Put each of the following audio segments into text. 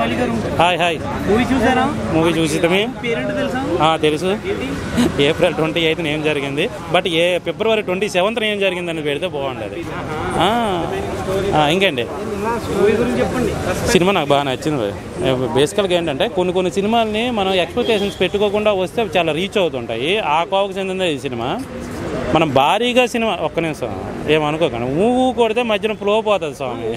Bali గారు hi hi movie చూసారా movie చూసిటమే పేరెంట్ తెలుసా ఆ, తెలుసు ఏప్రిల్ ట్వంటీ ఎయిత్ ఏం జరిగింది but a February twenty seventh ఏం జరిగింది అనేది పెడితే బాగుండేది ఆ, ఆ, ఇంకేంటి మూవీ గురించి చెప్పండి సినిమా నాకు బాగా నచ్చింది బేసికల్గా ఏంటంటే కొన్ని కొన్ని సినిమాల్ని మనం ఎక్స్పెక్టేషన్స్ పెట్టుకోకుండా వస్తే అవి చాలా రీచ్ అవుతుంటాయి ఆ కోవకు చెందిందే ఈ సినిమా మనం భారీగా సినిమా ఒక్క నిమిషం ఏమనుకోకండి ఊ కొడితే మధ్యన ఫ్లో పోతుంది స్వామి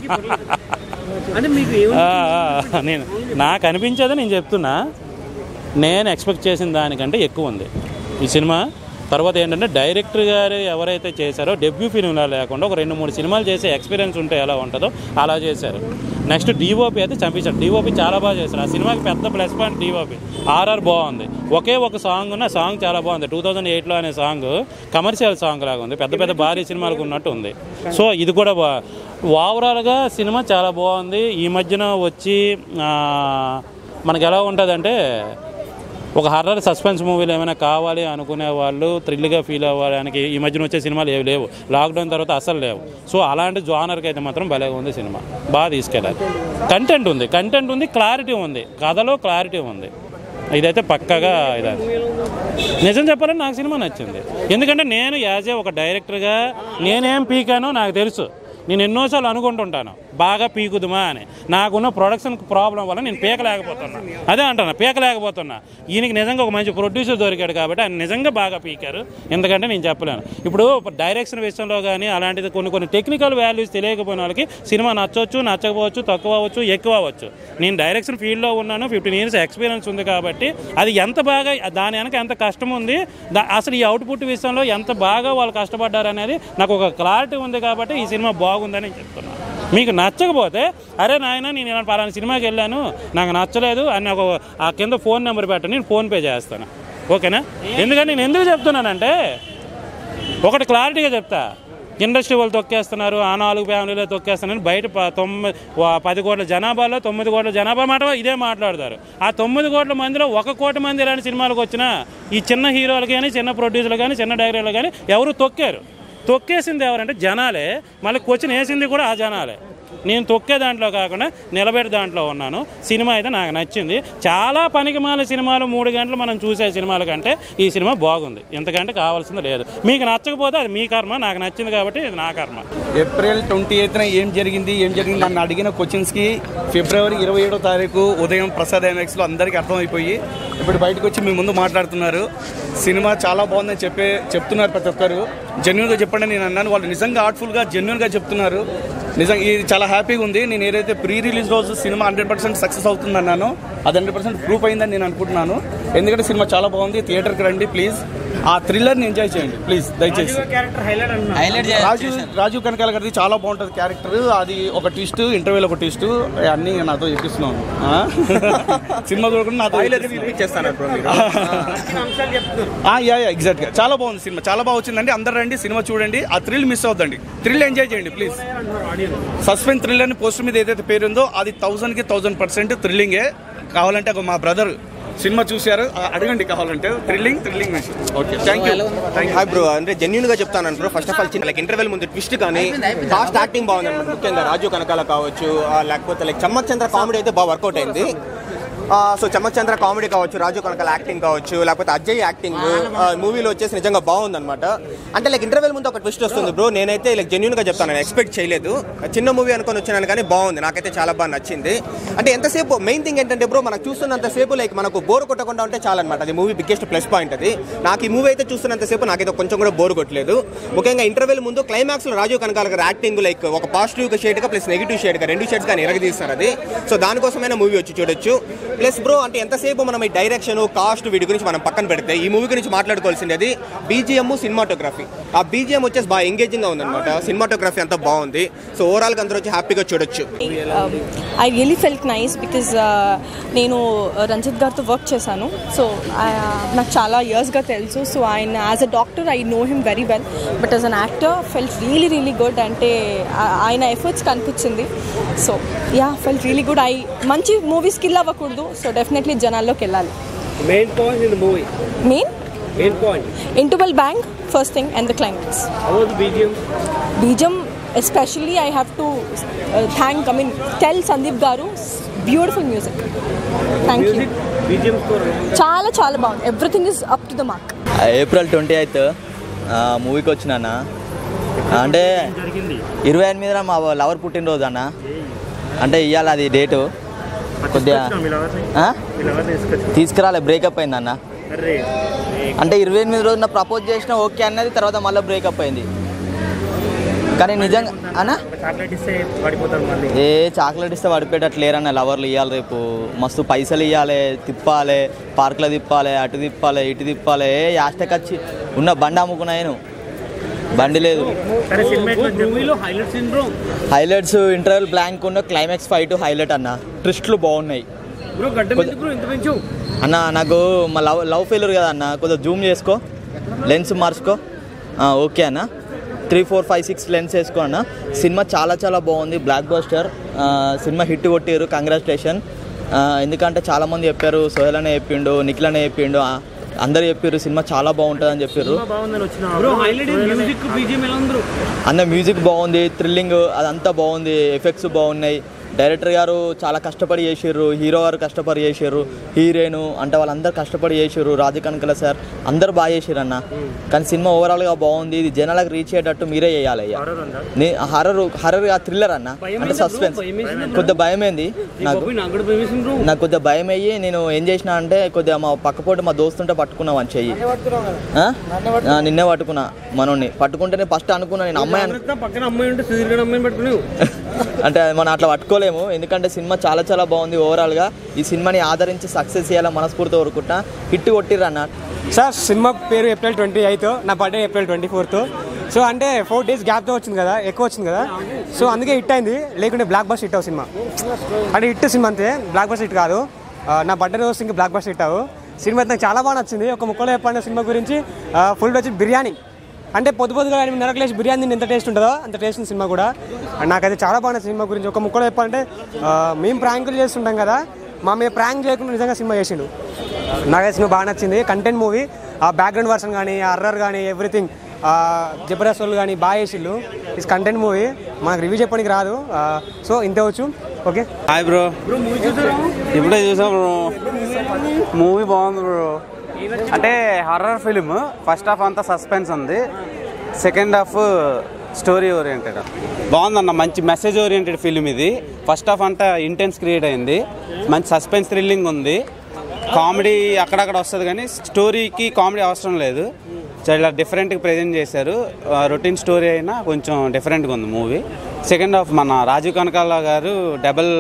అంటే మీకు ఏం ఆ, ఆ, నేను నాకు అనిపించేది నేను చెప్తున్నా నేను ఎక్స్పెక్ట్ చేసిన దానికంటే ఎక్కువ ఉంది ఈ సినిమా తర్వాత ఏంటంటే డైరెక్టర్ గారు ఎవరైతే చేశారో డెబ్యూ ఫిల్మ్లా లేకుండా ఒక రెండు మూడు సినిమాలు చేసే ఎక్స్పీరియన్స్ ఉంటే ఎలా ఉంటుందో అలా చేశారు నెక్స్ట్ డిఓపి అయితే చంపించారు డిఓపి చాలా బాగా చేశారు ఆ సినిమాకి పెద్ద ప్లస్ పాయింట్ డిఓపి ఆర్ఆర్ బాగుంది ఒకే ఒక సాంగ్ ఉన్న సాంగ్ చాలా బాగుంది టూ థౌజండ్ ఎయిట్లో అనే సాంగ్ కమర్షియల్ సాంగ్ లాగా ఉంది పెద్ద పెద్ద భారీ సినిమాలకు ఉన్నట్టు ఉంది సో ఇది కూడా బా ఓవరాల్గా సినిమా చాలా బాగుంది ఈ మధ్యన వచ్చి ఆ, మనకి ఎలా ఉంటుందంటే ఒక హర్రర్ సస్పెన్స్ మూవీలు ఏమైనా కావాలి అనుకునే వాళ్ళు థ్రిల్గా ఫీల్ అవ్వడానికి ఈ మధ్యన వచ్చే సినిమాలు ఏవి లేవు లాక్డౌన్ తర్వాత అసలు లేవు సో అలాంటి జానర్కి అయితే మాత్రం భలేగా ఉంది సినిమా బాగా తీసుకెళ్ళాలి కంటెంట్ ఉంది కంటెంట్ ఉంది క్లారిటీ ఉంది కథలో క్లారిటీ ఉంది ఇదైతే పక్కగా ఇదే నిజం చెప్పాలంటే నాకు సినిమా నచ్చింది ఎందుకంటే నేను యాజ్ ఏ ఒక డైరెక్టర్గా నేనేం పీకానో నాకు తెలుసు నేను ఎన్నోసార్లు అనుకుంటుంటాను బాగా పీకుదుమా అని నాకున్న ప్రొడక్షన్ ప్రాబ్లం వల్ల నేను పీకలేకపోతున్నా అదే అంటున్నా పీకలేకపోతున్నా ఈయనకి నిజంగా ఒక మంచి ప్రొడ్యూసర్ దొరికాడు కాబట్టి ఆయన నిజంగా బాగా పీకారు ఎందుకంటే నేను చెప్పలేను ఇప్పుడు డైరెక్షన్ విషయంలో కానీ అలాంటిది కొన్ని కొన్ని టెక్నికల్ వాల్యూస్ తెలియకపోయిన వాళ్ళకి సినిమా నచ్చవచ్చు నచ్చకపోవచ్చు తక్కువ అవ్వచ్చు ఎక్కువ అవ్వచ్చు నేను డైరెక్షన్ ఫీల్డ్లో ఉన్నాను ఫిఫ్టీన్ ఇయర్స్ ఎక్స్పీరియన్స్ ఉంది కాబట్టి అది ఎంత బాగా దాని వెనక ఎంత కష్టం ఉంది దా- అసలు ఈ అవుట్పుట్ విషయంలో ఎంత బాగా వాళ్ళు కష్టపడ్డారు అనేది నాకు ఒక క్లారిటీ ఉంది కాబట్టి ఈ సినిమా బాగుందని నేను చెప్తున్నాను మీకు నచ్చకపోతే అరే నాయన నేను ఇలా పలానా సినిమాకి వెళ్ళాను నాకు నచ్చలేదు అని నాకు ఆ కింద ఫోన్ నెంబర్ పెట్టండి నేను ఫోన్పే చేస్తాను ఓకేనా ఎందుకంటే నేను ఎందుకు చెప్తున్నానంటే ఒకటి క్లారిటీగా చెప్తా ఇండస్ట్రీ వాళ్ళు తొక్కేస్తున్నారు ఆ నాలుగు ఫ్యామిలీలో తొక్కేస్తున్నారు బయట ప- తొమ్మిది వా- పది కోట్ల జనాభాలో తొమ్మిది కోట్ల జనాభా మాట ఇదే మాట్లాడతారు ఆ తొమ్మిది కోట్ల మందిలో ఒక కోటి మంది ఇలాంటి సినిమాలకు వచ్చినా ఈ చిన్న హీరోలు కానీ చిన్న ప్రొడ్యూసర్లు కానీ చిన్న డైరెక్టర్లు కానీ ఎవరు తొక్కారు తొక్కేసింది ఎవరంటే జనాలే మళ్ళీ క్వశ్చన్ వేసింది కూడా ఆ జనాలే నేను తొక్కే దాంట్లో కాకుండా నిలబెట్టే దాంట్లో ఉన్నాను సినిమా అయితే నాకు నచ్చింది చాలా పనికిమాల సినిమాలు మూడు గంటలు మనం చూసే సినిమాల కంటే ఈ సినిమా బాగుంది ఎంతకంటే కావాల్సింది లేదు మీకు నచ్చకపోతే అది మీ కర్మ నాకు నచ్చింది కాబట్టి ఇది నా కర్మ ఏప్రిల్ ట్వంటీ ఎయిత్న ఏం జరిగింది ఏం జరిగింది నన్ను అడిగిన క్వశ్చన్స్కి ఫిబ్రవరి ఇరవై ఏడో తారీఖు ఉదయం ప్రసాద్ ఐమాక్స్లో అందరికీ అర్థమైపోయి ఇప్పుడు బయటకు వచ్చి మీ ముందు మాట్లాడుతున్నారు సినిమా చాలా బాగుందని చెప్పే చెప్తున్నారు ప్రతి ఒక్కరు జెన్యున్గా చెప్పండి నేను అన్నాను వాళ్ళు నిజంగా ఆర్ట్ఫుల్గా జెన్యున్గా చెప్తున్నారు నిజంగా ఇది చాలా హ్యాపీగా ఉంది నేను ఏదైతే ప్రీ రిలీజ్ రోజు సినిమా హండ్రెడ్ పర్సెంట్ సక్సెస్ అవుతుంది అన్నాను అది హండ్రెడ్ పర్సెంట్ ప్రూఫ్ అయిందని నేను అనుకుంటున్నాను ఎందుకంటే సినిమా చాలా బాగుంది థియేటర్కి రండి ప్లీజ్ ఆ థ్రిల్లర్ని ఎంజాయ్ చేయండి ప్లీజ్ దయచేసి క్యారెక్టర్ హైలైట్ అన్నా హైలైట్ రాజు రాజు కనకాల గారిది చాలా బాగుంటుంది క్యారెక్టర్ అది ఒక ట్విస్ట్ ఇంటర్వ్యూలో ఒక ట్విస్ట్ అన్ని నాతో చెప్పిస్తున్నాను ఆ? సినిమా చూడకుండా నాతో చేస్తాను బ్రో మీరు అంశాలు చెప్తున్నారు ఆ, యా యా ఎగ్జాక్ట్ గా చాలా బాగుంది సినిమా చాలా బాగా వచ్చిందండి అందరు రండి సినిమా చూడండి ఆ థ్రిల్ మిస్ అవుద్దండి థ్రిల్ ఎంజాయ్ చేయండి ప్లీజ్ సస్పెన్స్ థ్రిల్ అని పోస్టర్ మీద ఏదైతే పేరు ఉందో అది థౌసండ్ కి థౌసండ్ పర్సెంట్ థ్రిల్లింగే కావాలంటే ఒక మా బ్రదర్ సినిమా చూశారు ఆ, అడగండి కావాలంటే thrilling thrilling okay thank you hi bro అంటే జెన్యున్ గా చెప్తాను బ్రో ఫస్ట్ ఆఫ్ ఆల్ చిన్న లైక్ ఇంటర్వెల్ ముందు ట్విస్ట్ కానీ కాస్ట్ యాక్టింగ్ బాగుంది అనమాట ముఖ్యంగా రాజు కనకాల కావచ్చు ఆ, లేకపోతే లైక్ చమ్మక్ చంద్ర కామెడీ అయితే బాగా వర్కౌట్ అయింది సో చమ్మక్ చంద్ర కామెడీ కావచ్చు రాజు కనకాల యాక్టింగ్ కావచ్చు లేకపోతే అజయ్ యాక్టింగ్ మూవీలో వచ్చేసి నిజంగా బాగుంది అనమాట అంటే లైక్ ఇంటర్వెల్ ముందు ఒక ట్విస్ట్ వస్తుంది బ్రో నేనైతే లైక్ జెన్యున్ గా చెప్తాను నేను ఎక్స్పెక్ట్ చేయలేదు చిన్న మూవీ అనుకొని వచ్చినాను కానీ బాగుంది నాకైతే చాలా బాగా నచ్చింది అంటే ఎంతసేపు మెయిన్ థింగ్ ఏంటంటే బ్రో మనకు చూస్తున్నంతసేపు లైక్ మనకు బోర్ కొట్టకుండా ఉంటే చాలన్నమాట అది మూవీ బిగ్గెస్ట్ ప్లస్ పాయింట్ అది నాకు ఈ మూవీ అయితే చూస్తున్నంతసేపు నాకైతే కొంచెం కూడా బోర్ కొట్టలేదు ముఖ్యంగా ఇంటర్వెల్ ముందు క్లైమాక్స్ లో రాజీవ్ కనకాల గారి యాక్టింగ్ లైక్ ఒక పాజిటివ్ షేడ్ గా ప్లస్ నెగిటివ్ షేడ్ గా రెండు షేడ్స్ కానీ ఎరగదీస్తారు అది సో దానికోసమైనా మూవీ వచ్చి చూడొచ్చు ప్లస్ బ్రో అంటే ఎంతసేపు మనం ఈ డైరెక్షన్ కాస్ట్ వీటి గురించి మనం పక్కన పెడితే ఈ మూవీ గురించి మాట్లాడుకోవాల్సింది అది బీజిఎం సినిమాటోగ్రఫీ ఆ బీజిఎం వచ్చేసి బాగా ఎంగేజింగ్ గా ఉందన్నమాట సినిమాటోగ్రఫీ అంతా బాగుంది సో ఓవరాల్ గా అందరూ వచ్చి హ్యాపీగా చూడొచ్చు I really felt nice because నేను రంజిత్ గారితో వర్క్ చేశాను సో నాకు చాలా ఇయర్స్గా తెలుసు సో ఆయన as a doctor I know him very well but as an actor felt really really good అంటే ఆ- ఆయన ఎఫర్ట్స్ కనిపించింది so ya felt really good I మంచి మూవీ స్కిల్ అవ్వకూడదు సో డెఫినెట్లీ జనాల్లోకి వెళ్ళాలి main point in the movie main main point interval bang first thing and the climax అవాజ్ BGM BGM especially I have to thank I mean tell Sandeep గారు beautiful music thank you music BGM score చాలా చాలా బాగుంది everything is up to the mark April twenty eighth మూవీకి వచ్చిన అన్న అంటే ఇరవై ఎనిమిదిన మా లవర్ పుట్టినరోజు అన్న అంటే ఇవాళ అది డేటు కొద్దిగా ఆ? తీసుకురాలే బ్రేకప్ అయింది అన్న అరే అంటే ఇరవై ఎనిమిది రోజున ప్రపోజ్ చేసిన ఓకే అన్నది తర్వాత మళ్ళీ బ్రేకప్ అయింది కానీ నిజంగా అన్న చాక్లెట్ ఇస్తే పడిపోతారు మళ్ళీ ఏ చాక్లెట్ ఇస్తే పడిపోయేటట్లు లేరన్న లవర్లు ఇవ్వాలి రేపు మస్తు పైసలు ఇవ్వాలి తిప్పాలి పార్క్లో తిప్పాలి అటు తిప్పాలి ఇటు తిప్పాలి ఏ యాస్టకొచ్చి ఉన్న బండి అమ్ముకున్నాయను బండి లేదు సరే సినిమా మూవీలో highlight scene bro highlights interval bang ఉన్న క్లైమాక్స్ ఫైట్ హైలైట్ అన్న ట్విస్ట్లు బాగున్నాయి బ్రో గడ్డ మీద బ్రో ఇంత పెంచు అన్న నాకు మా లవ్ లవ్ ఫెయిల్యూర్ కదా అన్న కొద్దిగా జూమ్ చేసుకో లెన్స్ మార్చుకో ఆ, ఓకే అన్న three four five six lens వేసుకో అన్న సినిమా చాలా చాలా బాగుంది బ్లాక్ బస్టర్ సినిమా హిట్ కొట్టారు కంగ్రాచులేషన్ ఎందుకంటే చాలామంది చెప్పారు సోహెల్ అనే చెప్పిండు నిఖిల్ అనే చెప్పిండు ఆ, అందరు చెప్పారు సినిమా చాలా బాగుంటుంది అని చెప్పారు బాగుందని వచ్చిన బ్రో హైలైట్ మ్యూజిక్ బీజిఎం ఎలా ఉంది బ్రో అన్న మ్యూజిక్ బాగుంది థ్రిల్లింగ్ అదంతా బాగుంది ఎఫెక్ట్స్ బాగున్నాయి డైరెక్టర్ గారు చాలా కష్టపడి చేసారు హీరో గారు కష్టపడి చేసారు హీరోయిన్ అంటే వాళ్ళందరూ కష్టపడి చేసారు రాజు కనకల సార్ అందరు బాగా చేసారు అన్న కానీ సినిమా ఓవరాల్గా బాగుంది ఇది జనాలకు రీచ్ అయ్యేటట్టు మీరే చేయాలి అయ్యా హర్రర్ హర్రర్ థ్రిల్లర్ అన్న అంటే సస్పెన్స్ కొద్దిగా భయమైంది నాకు బాబు నాకు కూడా భయమేసింది బ్రో నాకు కొద్దిగా భయం అయ్యి నేను ఏం చేసిన అంటే కొద్దిగా మా పక్కపోటి మా దోస్తుంటే పట్టుకున్నాం అని చెయ్యి ఆ? ఆ, నిన్నే పట్టుకున్నా మనోని పట్టుకుంటేనే ఫస్ట్ అనుకున్నా నేను అమ్మాయి అను జాగ్రత్త, పక్కన అమ్మాయి ఉంటే సుధీర్ అమ్మాయిని పట్టుకునేవు అంటే మనం అట్లా పట్టుకోలేము ఎందుకంటే సినిమా చాలా చాలా బాగుంది ఓవరాల్గా ఈ సినిమాని ఆదరించి సక్సెస్ చేయాలని మనస్ఫూర్తి కోరుకుంటా హిట్ కొట్టిర్రు అన్న సార్ సినిమా పేరు ఏప్రిల్ ట్వంటీ ఎయిత్ నా birthday April twenty fourth so అంటే ఫోర్ డేస్ గ్యాప్తో వచ్చింది కదా ఎక్కువ వచ్చింది కదా సో అందుకే హిట్ అయింది లేకుంటే బ్లాక్ బస్ హిట్ అవు సినిమా అంటే హిట్ సినిమా అంతే బ్లాక్ బస్ హిట్ కాదు ఆ, నా బర్త్డే రోజు ఇంకా బ్లాక్ బస్ హిట్ అవు సినిమా అయితే నాకు చాలా బాగా నచ్చింది ఒక ముక్కలో చెప్పండి సినిమా గురించి ఫుల్ వచ్చి బిర్యానీ అంటే పొద్దు పొద్దుగా ఎనిమిది లేచి బిర్యానీ తిని ఎంత టేస్ట్ ఉంటుందో అంత టేస్ట్ ఉంది సినిమా కూడా అండ్ నాకైతే చాలా బాగా నచ్చింది సినిమా గురించి ఒక ముక్కలో చెప్పాలంటే ఆ, మేము ప్రాంకులు చేస్తుంటాం కదా మా మీద ప్రాంక్ చేయకుండా నిజంగా సినిమా చేసిండు నాకైతే సినిమా బాగా నచ్చింది కంటెంట్ మూవీ ఆ బ్యాక్గ్రౌండ్ వర్షన్ కానీ అర్రర్ కానీ ఎవ్రీథింగ్ జబర్దస్త్ వాళ్ళు కానీ బాగా చేసిండు ఇస్ కంటెంట్ మూవీ మనకు రివ్యూ చెప్పడానికి రాదు సో ఇంతే వచ్చు ఓకే హాయ్ బ్రో ఇప్పుడే చూసా బ్రో మూవీ బాగుంది బ్రో అంటే హర్రర్ ఫిలిం ఫస్ట్ హాఫ్ అంతా సస్పెన్స్ ఉంది సెకండ్ హాఫ్ స్టోరీ ఓరియంటెడ్ బాగుందన్న మంచి మెసేజ్ ఓరియంటెడ్ ఫిలిం ఇది ఫస్ట్ హాఫ్ అంతా ఇంటెన్స్ క్రియేట్ అయింది మంచి సస్పెన్స్ థ్రిల్లింగ్ ఉంది కామెడీ అక్కడక్కడ వస్తుంది కానీ స్టోరీకి కామెడీ అవసరం లేదు చాలా డిఫరెంట్గా ప్రజెంట్ చేశారు రొటీన్ స్టోరీ అయినా కొంచెం డిఫరెంట్గా ఉంది మూవీ సెకండ్ హాఫ్ మన రాజీవ్ కనకాల గారు డబల్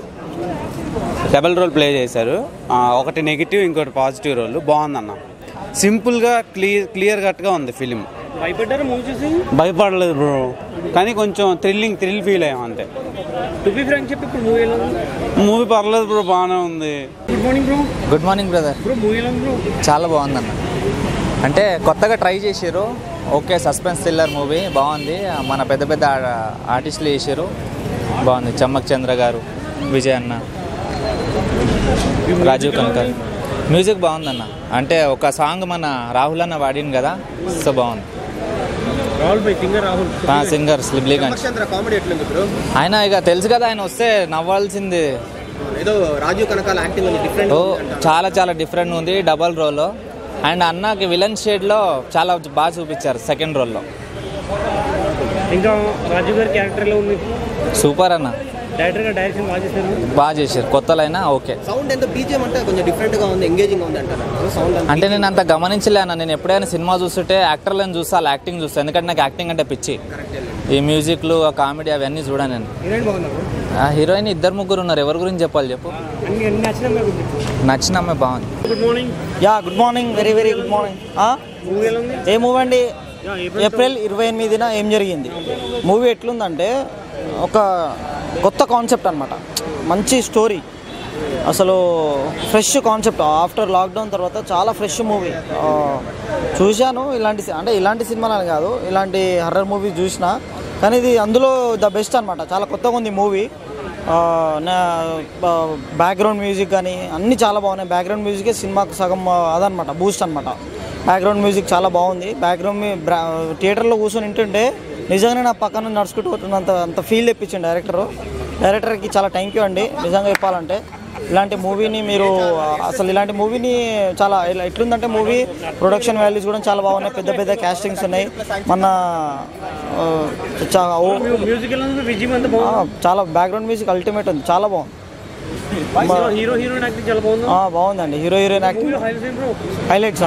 డబల్ రోల్ ప్లే చేశారు ఆ, ఒకటి నెగిటివ్ ఇంకోటి పాజిటివ్ రోల్ బాగుందన్న సింపుల్గా క్లియర్ క్లియర్ కట్గా ఉంది ఫిలిం భయపడ్డారు మూవీ చూసి భయపడలేదు బ్రో కానీ కొంచెం థ్రిల్లింగ్ థ్రిల్ ఫీల్ అయ్యాం అంతే టు బి ఫ్రాంక్ చెప్పి ఇప్పుడు మూవీ ఎలా ఉంది మూవీ పర్లేదు బ్రో బాగానే ఉంది good morning bro good morning brother bro movie ఎలా ఉంది బ్రో చాలా బాగుందన్న అంటే కొత్తగా ట్రై చేసారు ఓకే సస్పెన్స్ థ్రిల్లర్ మూవీ బాగుంది మన పెద్ద పెద్ద ఆ- ఆర్టిస్టులు చేసారు బాగుంది చమ్మక్ చంద్ర గారు విజయ్ అన్న రాజీవ్ కనకర్ మ్యూజిక్ బాగుందన్న అంటే ఒక సాంగ్ మన రాహుల్ అన్న వాడింది కదా సో బాగుంది రాహుల్ బై సింగర్ రాహుల్ ఆ సింగర్ స్లిబ్లీగంజ్ చంద్ర కామెడీ ఎట్లుంది బ్రో ఆయన ఇక తెలుసు కదా ఆయన వస్తే నవ్వాల్సింది ఏదో రాజీవ్ కనకాల యాక్టింగ్ ఉంది డిఫరెంట్ ఓ చాలా చాలా డిఫరెంట్ ఉంది డబల్ రోల్లో అండ్ అన్నకి విలన్ షేడ్లో చాలా బాగా చూపించారు సెకండ్ రోల్లో ఇంకా రాజు గారి క్యారెక్టర్ ఎలా ఉంది సూపర్ అన్న డైరెక్టర్ గారు డైరెక్షన్ బాగా చేశారు బాగా చేశారు కొత్తలైనా ఓకే సౌండ్ ఎంత బీజిఎం అంటే కొంచెం డిఫరెంట్ గా ఉంది ఎంగేజింగ్ గా ఉంది అంటారు సౌండ్ అంటే నేను అంత గమనించలే అన్న నేను ఎప్పుడైనా సినిమా చూస్తుంటే యాక్టర్లను చూస్తా వాళ్ళ యాక్టింగ్ చూస్తాను ఎందుకంటే నాకు యాక్టింగ్ అంటే పిచ్చి ఈ మ్యూజిక్లు ఆ కామెడీ అవన్నీ చూడా నేను హీరోయిన్ బాగుందా బ్రో ఆ హీరోయిన్ ఇద్దరు ముగ్గురు ఉన్నారు ఎవరి గురించి చెప్పాలి చెప్పు అన్ని అన్ని నచ్చిన మీకు నచ్చిన అమ్మాయి బాగుంది good morning ya good morning very very good morning movie ఎలా ఉంది ఏ మూవీ అండి యా, ఏప్రిల్ ఏప్రిల్ ఇరవై ఎనిమిదిన ఏం జరిగింది మూవీ ఎట్లుందంటే ఒక కొత్త కాన్సెప్ట్ అనమాట మంచి స్టోరీ అసలు ఫ్రెష్ కాన్సెప్ట్ ఆఫ్టర్ లాక్డౌన్ తర్వాత చాలా ఫ్రెష్ మూవీ చూశాను ఇలాంటి సి- అంటే ఇలాంటి సినిమాలు అని కాదు ఇలాంటి హర్రర్ మూవీ చూసిన కానీ ఇది అందులో ద బెస్ట్ అనమాట చాలా కొత్తగా ఉంది మూవీ నా బ్యాక్గ్రౌండ్ మ్యూజిక్ కానీ అన్నీ చాలా బాగున్నాయి బ్యాక్గ్రౌండ్ మ్యూజికే సినిమాకు సగం ఆ, అదనమాట బూస్ట్ అనమాట బ్యాక్గ్రౌండ్ మ్యూజిక్ చాలా బాగుంది బ్యాక్గ్రౌండ్ మీ బ్రా- థియేటర్లో కూర్చొని వింటుంటే నిజంగానే నా పక్కన నడుచుకుంటూ పోతున్నంత అంత ఫీల్ తెప్పించింది డైరెక్టర్ డైరెక్టర్కి చాలా థ్యాంక్ యూ అండి నిజంగా చెప్పాలంటే ఇలాంటి మూవీని మీరు ఆ, అసలు ఇలాంటి మూవీని చాలా ఇలా ఎట్లుందంటే మూవీ ప్రొడక్షన్ వాల్యూస్ కూడా చాలా బాగున్నాయి పెద్ద పెద్ద క్యాస్టింగ్స్ ఉన్నాయి మన ఆ, చా- ఓ- మ్యూజిక్ ఎలా ఉంది విజయం అంతా ఆ, బాగుంది చాలా బ్యాక్గ్రౌండ్ మ్యూజిక్ అల్టిమేట్ ఉంది చాలా బాగుంది హీరో హీరోయిన్ యాక్టింగ్ చాలా బాగుంది ఆ, బాగుందండి హీరో హీరోయిన్ యాక్టింగ్ హైలైట్స్ ఏం బ్రో హైలైట్సా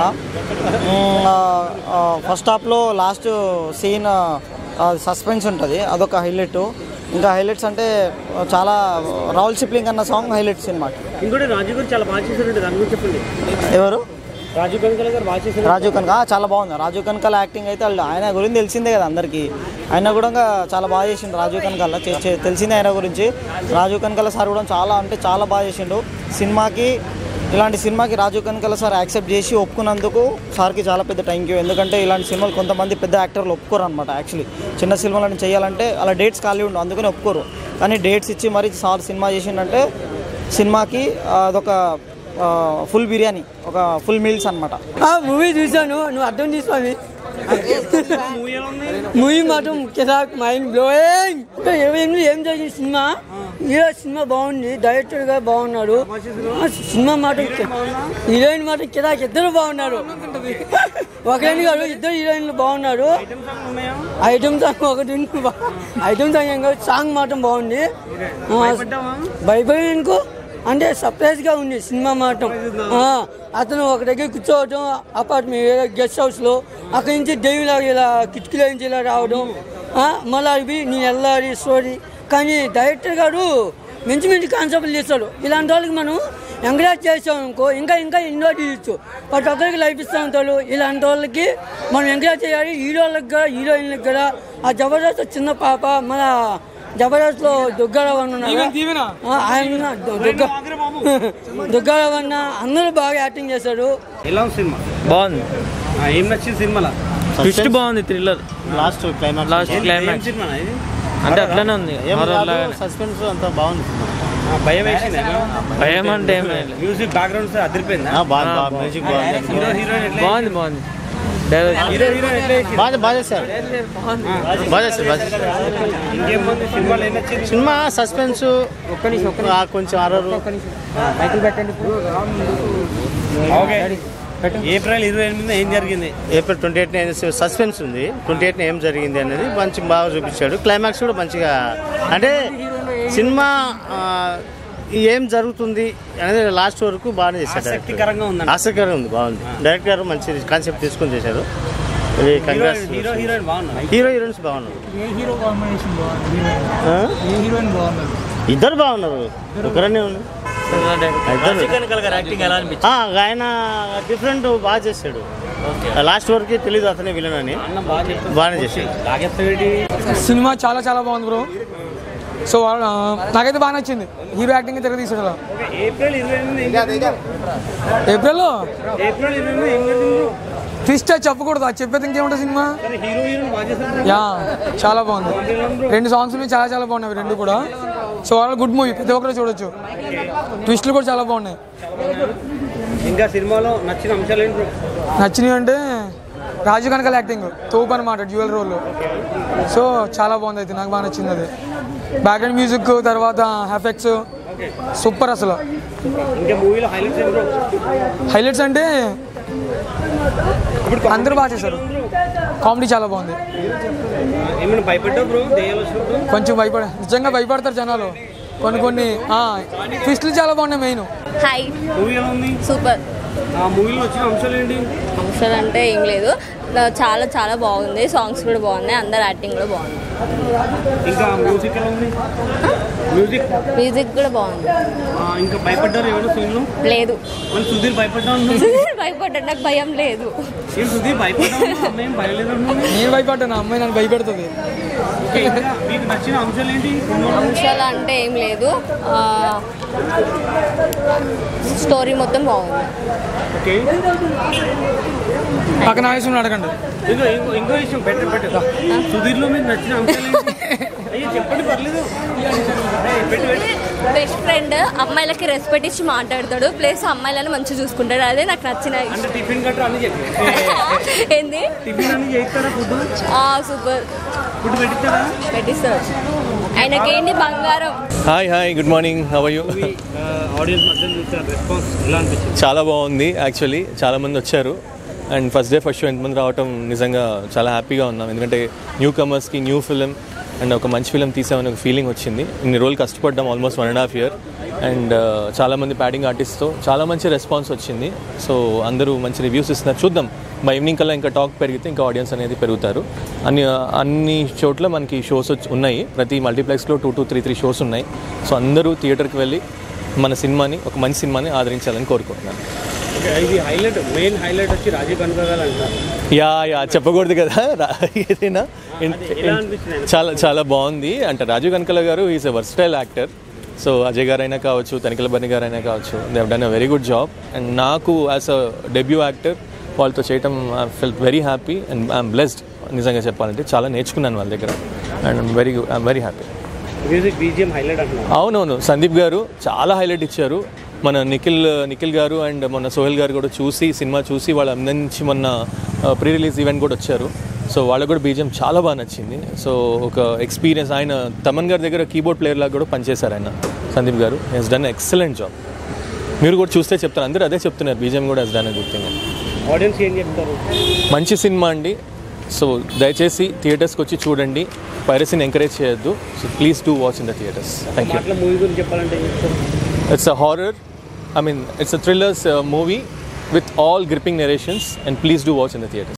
ఫస్ట్ హాఫ్లో లాస్ట్ సీన్ సస్పెన్స్ ఉంటుంది అదొక హైలైట్ ఇంకా హైలైట్స్ అంటే ఆ, చాలా రాహుల్ సిప్లింగ్ అన్న సాంగ్ హైలైట్ సినిమా ఇంకోటి రాజు గారు చాలా బాగా చేశారండి దాని గురించి చెప్పండి ఎవరు రాజు కనకాల గారు బాగా చేశారు రాజు కనక ఆ, చాలా బాగుంది రాజు కనకాల యాక్టింగ్ అయితే వాళ్ళు- ఆయన గురించి తెలిసిందే కదా అందరికీ ఆయన కూడా చాలా బాగా చేసిండు రాజు కనకాల చే- చే- తెలిసిందే ఆయన గురించి రాజు కనకాల సార్ కూడా చాలా అంటే చాలా బాగా చేసిండు సినిమాకి ఇలాంటి సినిమాకి రాజు కనకాల సార్ యాక్సెప్ట్ చేసి ఒప్పుకున్నందుకు సార్కి చాలా పెద్ద థ్యాంక్ యూ ఎందుకంటే ఇలాంటి సినిమాలు కొంతమంది పెద్ద యాక్టర్లు ఒప్పుకోరు అనమాట యాక్చువల్లీ చిన్న సినిమాలను చేయాలంటే అలా డేట్స్ ఖాళీ ఉండవు అందుకని ఒప్పుకోరు కానీ డేట్స్ ఇచ్చి మరి సార్ సినిమా చేసిండంటే సినిమాకి ఆ, అదొక ఫుల్ బిర్యానీ ఒక ఫుల్ మీల్స్ అనమాట మూవీ చూశాను నువ్వు అర్థం చేసుకోవాలి మూవీ మాత్రం కిరాక్ మైండ్ బ్లోయింగ్ ఇరవై ఎనిమిది ఏం జరిగింది సినిమా హీరో సినిమా బాగుంది డైరెక్టర్ గా బాగున్నాడు ఆ, సినిమా మాత్రం హీరోయిన్ మాత్రం కిరాక్ ఇద్దరు బాగున్నారు ఒకరేని గారు ఇద్దరు హీరోయిన్లు బాగున్నారు ఐటమ్ సాంగ్ ఒకటి ఉంది. ఐటమ్ సాంగ్ ఏం కాదు సాంగ్ మాత్రం బాగుంది భయపడి అనుకో అంటే సర్ప్రైజ్ గా ఉంది సినిమా మాత్రం ఆ, అతను ఒక దగ్గర కూర్చోవటం అపార్ట్మెంట్ గెస్ట్ హౌస్ లో అక్కడి నుంచి దేవులా ఇలా కిటికీల నుంచి ఇలా రావడం ఆ, మళ్ళా ఇవి నేను వెళ్ళాలి స్టోరీ కానీ డైరెక్టర్ గారు మంచి మంచి కాన్సెప్ట్లు చేస్తాడు ఇలాంటి వాళ్ళకి మనం ఎంకరేజ్ చేసాం అనుకో ఇంకా ఇంకా ఎన్నో తీయచ్చు ప్రతి ఒక్కరికి లైఫ్ ఇస్తూ ఉంటాడు ఇలాంటి వాళ్ళకి మనం ఎంకరేజ్ చేయాలి హీరోలకు కూడా హీరోయిన్లకు కూడా ఆ జబర్దస్త్ చిన్న పాప మన జబర్దస్త్ లో దుగ్గారావు అన్న ఉన్నాడు. ఆ, ఆయన దు- దుగ్గ- దుగ్గారావు అన్న అందరూ బాగా యాక్టింగ్ చేశారు ఎలా ఉంది సినిమా బాగుంది ఆ, ఏం నచ్చింది సినిమాలో ట్విస్ట్ బాగుంది థ్రిల్లర్ లాస్ట్ క్లైమాక్స్ లాస్ట్ ఏం క్లైమాక్స్ సినిమా ఇది అంటే అట్లనే ఉంది horror లాగానే. సస్పెన్స్ అంతా బాగుంది ఆ, భయం వేసింది భయం అంటే ఏం లేదు. మ్యూజిక్ బ్యాక్గ్రౌండ్ అదిరిపోయిందా ఆ, బాగుంది బాగుంది మ్యూజిక్ బాగుంది హీరో హీరోయిన్ ఎట్లా బాగుంది బాగుంది డైరెక్ట్ హీరో హీరోయిన్ ఎట్లా చేసింది? బాగా బాగా చేశారు బాగా చేశారు బాగా చేశారు ఇంకేముంది సినిమాలో ఏం నచ్చింది సినిమా సస్పెన్స్ కొంచెం అరరు ఓకే ఏప్రిల్ ఇరవై ఎనిమిది ఏం జరిగింది ఏప్రిల్ ట్వంటీ ఎయిట్ సస్పెన్స్ ఉంది ట్వంటీ ఎయిట్ ఏం జరిగింది అనేది మంచి బాగా చూపించాడు క్లైమాక్స్ కూడా మంచిగా అంటే సినిమా ఆ, ఏం జరుగుతుంది అనేది లాస్ట్ వరకు బాగానే చేశాడు director. ఆసక్తికరంగా ఉందండి ఆసక్తికరంగా ఉంది బాగుంది డైరెక్టర్ గారు మంచి కాన్సెప్ట్ తీసుకొని చేశారు ఇది హీరో కంగ్రాట్స్ హీరో హీరోయిన్ బాగున్నారు హీరో హీరోయిన్స్ బాగున్నారు ఏ హీరో కాంబినేషన్ బాగుంది ఆ? ఏ హీరోయిన్ బాగున్నారు ఇద్దరు బాగున్నారు ఒకరనే ఉన్నారు ఇద్దరు యాక్టింగ్ ఎలా అనిపించింది ఆ, ఆయన డిఫరెంట్ బాగా చేశాడు లాస్ట్ వరకు తెలియదు అతనే విలన్ అని బాగానే చేశాడు లాగెత్తవేటి సినిమా చాలా చాలా బాగుంది బ్రో సో ఆ, నాకైతే బాగా నచ్చింది హీరో యాక్టింగ్ తిరగ తీసాడు అలా ఏప్రిల్ ఇరవై ఎనిమిది ఏం జరిగింది? ఏప్రిల్లో ఏప్రిల్ ఇరవై ఎనిమిది ఏం జరిగింది ట్విస్ట్ అది చెప్పకూడదు అది చెప్పేది ఇంకేముంటుంది సినిమా కానీ హీరో హీరోయిన్ బాగా చేశారు యా చాలా బాగుంది రెండు సాంగ్స్ ఉన్నాయి చాలా చాలా బాగున్నాయి అవి రెండు కూడా సో వాళ్ళ గుడ్ మూవీ ప్రతి ఒక్కరు చూడొచ్చు ట్విస్ట్లు కూడా చాలా బాగున్నాయి ఇంకా సినిమాలో నచ్చిన అంశాలు ఏంటి బ్రో? నచ్చినవి అంటే రాజు కనకాల యాక్టింగ్ తోపు అనమాట డ్యూయల్ రోల్ సో చాలా బాగుంది అయితే నాకు బాగా నచ్చింది అది బ్యాక్గ్రౌండ్ మ్యూజిక్ తర్వాత ఎఫెక్ట్స్ సూపర్ అసలు ఇంకా మూవీలో హైలైట్స్ ఏం బ్రో హైలైట్స్ అంటే అందరూ బాగా చేశారు కామెడీ చాలా బాగుంది ఏమైనా భయపడ్డావు బ్రో దెయ్యాలు వచ్చినప్పుడు కొంచెం భయపడ నిజంగా భయపడతారు జనాలు కొన్ని కొన్ని ట్విస్ట్లు చాలా బాగున్నాయి మెయిన్ హాయ్ మూవీ ఎలా ఉంది సూపర్ ఆ మూవీలో వచ్చిన అంశాలు ఏంటి అంశాలు అంటే ఏం లేదు నా- చాలా చాలా బాగుంది సాంగ్స్ కూడా బాగున్నాయి అందరు యాక్టింగ్ కూడా బాగుంది ఇంకా మ్యూజిక్ ఎలా ఉంది మ్యూజిక్ మ్యూజిక్ కూడా బాగుంది ఆ, ఇంకా భయపడ్డారు ఎవరు సీన్లో లేదు మన సుధీర్ భయపడ్డా భయపడ్డా నాకు భయం లేదు ఏం సుధీర్ భయపడ్డా అమ్మాయి ఏం భయలేదు నేను భయపడ్డాను అమ్మాయి నన్ను భయపెడుతుంది ఓకే ఇంకా మీకు నచ్చిన అంశాలు ఏంటి అంశాలు అంటే ఏం లేదు ఆ, స్టోరీ మొత్తం బాగుంది ఓకే పక్కన ఆయుష్ అడగండి ఇంకో ఇంకో ఇంకో విషయం పెట్టు పెట్టు సుధీర్లో మీకు నచ్చిన అంశాలు ఏంటి అయ్యో చెప్పండి పర్లేదు ఏయ్, పెట్టు పెట్టు బెస్ట్ ఫ్రెండ్ అమ్మాయిలకి రెస్పెక్ట్ ఇచ్చి మాట్లాడతాడు ప్లస్ అమ్మాయిలను మంచిగా చూసుకుంటాడు అదే నాకు నచ్చిన అంటే టిఫిన్ గట్రా అన్ని చెప్పి ఏంది టిఫిన్ అన్ని చేస్తారా ఫుడ్ ఆ, సూపర్ ఫుడ్ పెట్టిస్తారా పెట్టిస్తాడు ఆయనకేంటి బంగారం hi hi good morning how you audience మధ్య చూసారు రెస్పాన్స్ ఎలా అనిపించింది చాలా బాగుంది యాక్చువల్లీ చాలా మంది వచ్చారు and first day first show ఎంతమంది రావటం నిజంగా చాలా హ్యాపీగా ఉన్నాం ఎందుకంటే న్యూ కమర్స్కి న్యూ ఫిలిం అండ్ ఒక మంచి ఫిలిం తీసామని ఒక ఫీలింగ్ వచ్చింది ఇన్ని రోజులు కష్టపడ్డాం almost one and half year and చాలామంది ప్యాడింగ్ ఆర్టిస్ట్తో చాలా మంచి రెస్పాన్స్ వచ్చింది సో అందరూ మంచి రివ్యూస్ ఇస్తున్నారు చూద్దాం మా ఈవినింగ్ కల్లా ఇంకా టాక్ పెరిగితే ఇంకా ఆడియన్స్ అనేది పెరుగుతారు అన్ని అన్ని చోట్ల మనకి షోస్ వచ్చి ఉన్నాయి ప్రతి మల్టీప్లెక్స్లో two two three three shows ఉన్నాయి సో అందరూ థియేటర్కి వెళ్ళి మన సినిమాని ఒక మంచి సినిమాని ఆదరించాలని కోరుకుంటున్నాను ఓకే, ఇది హైలైట్ మెయిన్ హైలైట్ వచ్చి రాజీవ్ కనకాల అంటారు యా యా చెప్పకూడదు కదా రా- ఏదైనా ఇన్- ఎలా అనిపించింది? చాలా చాలా బాగుంది అంటే రాజీవ్ కనకల గారు is a versatile actor so Ajay గారైనా కావచ్చు తనికల బర్ని గారైనా కావచ్చు they have done a very good job and నాకు యాజ్ అ డెబ్యూ యాక్టర్ వాళ్ళతో చేయటం I felt very happy and I'm blessed నిజంగా చెప్పాలంటే చాలా నేర్చుకున్నాను వాళ్ళ దగ్గర and I'm very I'm very happy music BGM highlight అంటున్నారు అవునవును సందీప్ గారు చాలా హైలైట్ ఇచ్చారు మన నిఖిల్ నిఖిల్ గారు అండ్ మొన్న సోహెల్ గారు కూడా చూసి సినిమా చూసి వాళ్ళ నుంచి మొన్న ప్రీ రిలీజ్ ఈవెంట్ కూడా వచ్చారు సో వాళ్ళకు కూడా బీజిఎం చాలా బాగా నచ్చింది సో ఒక ఎక్స్పీరియన్స్ ఆయన తమన్ గారి దగ్గర కీబోర్డ్ ప్లేయర్ లాగా కూడా పనిచేశారు ఆయన సందీప్ గారు హెస్ డన్ ఎక్సలెంట్ జాబ్ మీరు కూడా చూస్తే చెప్తారు అందరూ అదే చెప్తున్నారు బీజిఎం కూడా he's done good thing audience ఏం చెప్తారు మంచి సినిమా అండి సో దయచేసి థియేటర్స్కి వచ్చి చూడండి పైరసీని ఎంకరేజ్ చేయొద్దు so please do watch in the theatres thank you మాటల మూవీ గురించి చెప్పాలంటే ఏం చెప్తారు It's a horror. I mean, it's a thriller's uh, movie with all gripping narrations, and please do watch in the theater.